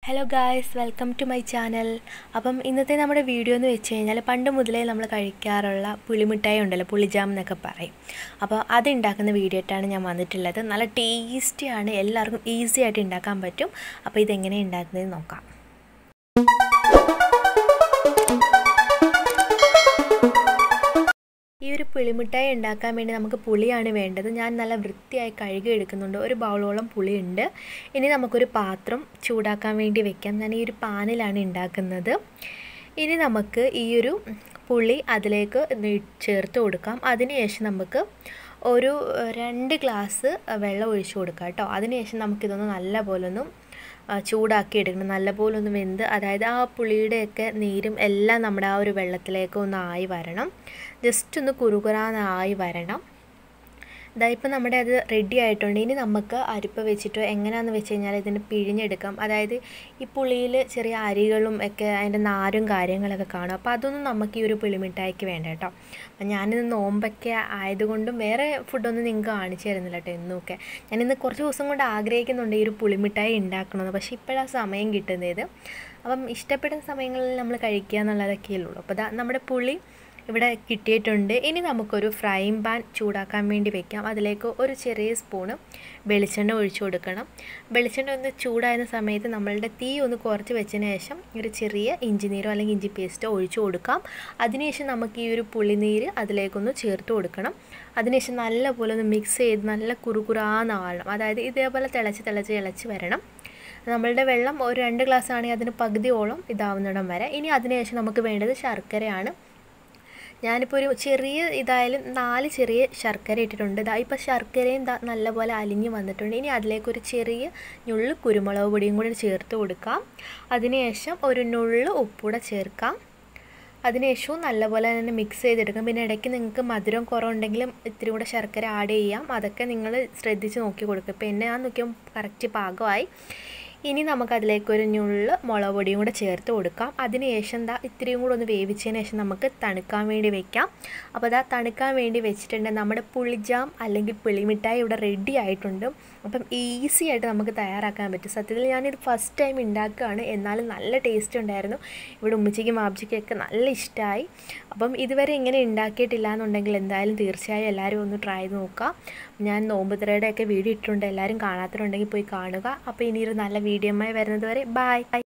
hello guys welcome to my channel അപ്പം ഇന്നത്തെ നമ്മുടെ വീഡിയോ എന്ന് വെച്ച് കഴിഞ്ഞാൽ പണ്ട് മുതലേ നമ്മൾ കഴിക്കാറുള്ള പുളിമിഠായി ഉണ്ടല്ലോ പുളിജാം എന്നൊക്കെ പറയും അപ്പോൾ അത് ഉണ്ടാക്കുന്ന വീഡിയോ ആയിട്ടാണ് ഞാൻ വന്നിട്ടുള്ളത് നല്ല ടേസ്റ്റിയാണ് എല്ലാവർക്കും ഈസി ആയിട്ട് ഉണ്ടാക്കാൻ പറ്റും അപ്പോൾ ഇതെങ്ങനെ ഉണ്ടാക്കുന്നത് നോക്കാം ഈ ഒരു പുളിമിഠായി ഉണ്ടാക്കാൻ വേണ്ടി നമുക്ക് പുളിയാണ് വേണ്ടത് ഞാൻ നല്ല വൃത്തിയായി കഴുകി എടുക്കുന്നുണ്ട് ഒരു ബൗളോളം പുളിയുണ്ട് ഇനി നമുക്കൊരു പാത്രം ചൂടാക്കാൻ വേണ്ടി വെക്കാം ഞാൻ ഈ ഒരു പാനിലാണ് ഉണ്ടാക്കുന്നത് ഇനി നമുക്ക് ഈ ഒരു പുളി അതിലേക്ക് ചേർത്ത് കൊടുക്കാം അതിനുശേഷം നമുക്ക് ഒരു രണ്ട് ഗ്ലാസ് വെള്ളം ഒഴിച്ചു കൊടുക്കാം കേട്ടോ അതിനുശേഷം നമുക്കിതൊന്ന് നല്ല പോലെ ഒന്ന് ചൂടാക്കി എടുക്കണം നല്ലപോലെ ഒന്ന് വെന്ത് അതായത് ആ പുളിയുടെയൊക്കെ നീരും എല്ലാം നമ്മുടെ ആ ഒരു വെള്ളത്തിലേക്ക് ഒന്ന് ആയി വരണം ജസ്റ്റ് ഒന്ന് കുറുകുറാന്നായി വരണം ഇതാ ഇപ്പം നമ്മുടെ അത് റെഡി ആയിട്ടുണ്ട് ഇനി നമുക്ക് അരിപ്പ വെച്ചിട്ട് എങ്ങനെയാണെന്ന് വെച്ച് കഴിഞ്ഞാൽ ഇതിന് പിഴിഞ്ഞെടുക്കാം അതായത് ഈ പുളിയിൽ ചെറിയ അരികളും ഒക്കെ അതിൻ്റെ നാരും കാര്യങ്ങളൊക്കെ കാണും അപ്പോൾ അതൊന്നും നമുക്ക് ഈ ഒരു പുളിമിഠായിക്ക് വേണ്ട കേട്ടോ അപ്പം ഞാനിന്ന് നോമ്പൊക്കെ ആയതുകൊണ്ടും വേറെ ഫുഡൊന്നും നിങ്ങൾക്ക് കാണിച്ചു തരുന്നില്ല കേട്ടോ എന്നൊക്കെ ഞാനിന്ന് കുറച്ച് ദിവസം കൊണ്ട് ആഗ്രഹിക്കുന്നുണ്ട് ഈ ഒരു പുളിമിഠായി ഉണ്ടാക്കണമെന്ന് പക്ഷേ ഇപ്പോഴാണ് സമയം കിട്ടുന്നത് അപ്പം ഇഷ്ടപ്പെടുന്ന സമയങ്ങളിൽ നമ്മൾ കഴിക്കുക എന്നുള്ളതൊക്കെയേ ഉള്ളൂ അപ്പോൾ ദാ നമ്മുടെ പുളി ഇവിടെ കിട്ടിയിട്ടുണ്ട് ഇനി നമുക്കൊരു ഫ്രൈങ് പാൻ ചൂടാക്കാൻ വേണ്ടി വെക്കാം അതിലേക്ക് ഒരു ചെറിയ സ്പൂണ് വെളിച്ചെണ്ണ ഒഴിച്ചു കൊടുക്കണം വെളിച്ചെണ്ണ ഒന്ന് ചൂടാകുന്ന സമയത്ത് നമ്മളുടെ തീ ഒന്ന് കുറച്ച് വെച്ചതിന് ശേഷം ഒരു ചെറിയ ഇഞ്ചി നീരോ അല്ലെങ്കിൽ ഇഞ്ചി പേസ്റ്റോ ഒഴിച്ചു കൊടുക്കാം അതിനുശേഷം നമുക്ക് ഈ ഒരു പുളിനീര് അതിലേക്കൊന്ന് ചേർത്ത് കൊടുക്കണം അതിനുശേഷം നല്ലപോലെ ഒന്ന് മിക്സ് ചെയ്ത് നല്ല കുറുകുറാന്നാവണം അതായത് ഇതേപോലെ തിളച്ച് തിളച്ച് തിളച്ച് വരണം നമ്മളുടെ വെള്ളം ഒരു രണ്ട് ഗ്ലാസ് ആണെങ്കിൽ അതിന് പകുതിയോളം ഇതാവുന്നിടം വരെ ഇനി അതിനുശേഷം നമുക്ക് വേണ്ടത് ശർക്കരയാണ് ഞാനിപ്പോൾ ഒരു ചെറിയ ഇതായാലും നാല് ചെറിയ ശർക്കര ഇട്ടിട്ടുണ്ട് ഇതാ ഇപ്പോൾ ശർക്കരയും നല്ലപോലെ അലിഞ്ഞ് വന്നിട്ടുണ്ട് ഇനി അതിലേക്കൊരു ചെറിയ ഞുള്ളു കുരുമുളക് പൊടിയും കൂടി ചേർത്ത് കൊടുക്കാം അതിനുശേഷം ഒരു നുള്ളു ഉപ്പൂടെ ചേർക്കാം അതിനുശേഷവും നല്ലപോലെ തന്നെ മിക്സ് ചെയ്തെടുക്കാം പിന്നെ ഇടയ്ക്ക് നിങ്ങൾക്ക് മധുരം കുറവുണ്ടെങ്കിലും ഇത്തിരി കൂടെ ശർക്കര ആഡ് ചെയ്യാം അതൊക്കെ നിങ്ങൾ ശ്രദ്ധിച്ച് നോക്കി കൊടുക്കുക ഇപ്പോൾ എന്നെ ഞാൻ നോക്കിയാൽ കറക്റ്റ് പാകമായി ഇനി നമുക്കതിലേക്ക് ഒരു ഞുള്ള് മുളക് പൊടിയും കൂടെ ചേർത്ത് കൊടുക്കാം അതിനുശേഷം എന്താ ഇത്രയും കൂടെ ഒന്ന് വേവിച്ചതിന് ശേഷം നമുക്ക് തണുക്കാൻ വേണ്ടി വെക്കാം അപ്പോൾ അതാ തണുക്കാൻ വേണ്ടി വെച്ചിട്ടുണ്ട് നമ്മുടെ പുളിജാം അല്ലെങ്കിൽ പുളിമിഠായി ഇവിടെ റെഡി ആയിട്ടുണ്ട് അപ്പം ഈസി ആയിട്ട് നമുക്ക് തയ്യാറാക്കാൻ പറ്റും സത്യത്തിൽ ഞാനിത് ഫസ്റ്റ് ടൈം ഉണ്ടാക്കുകയാണ് എന്നാലും നല്ല ടേസ്റ്റ് ഉണ്ടായിരുന്നു ഇവിടെ ഉമ്മച്ചിക്കും മാബ്ജിക്കൊക്കെ നല്ല ഇഷ്ടമായി അപ്പം ഇതുവരെ ഇങ്ങനെ ഉണ്ടാക്കിയിട്ടില്ല എന്നുണ്ടെങ്കിൽ എന്തായാലും തീർച്ചയായും എല്ലാവരും ഒന്ന് ട്രൈ ചെയ്ത് നോക്കുക ഞാൻ നോമ്പുതറയുടെ ഒക്കെ വീഡിയോ ഇട്ടിട്ടുണ്ട് എല്ലാവരും കാണാത്തവരുണ്ടെങ്കിൽ പോയി കാണുക അപ്പോൾ ഇനി ഒരു നല്ല വീഡിയോമായി വരുന്നത് വരെ ബായ്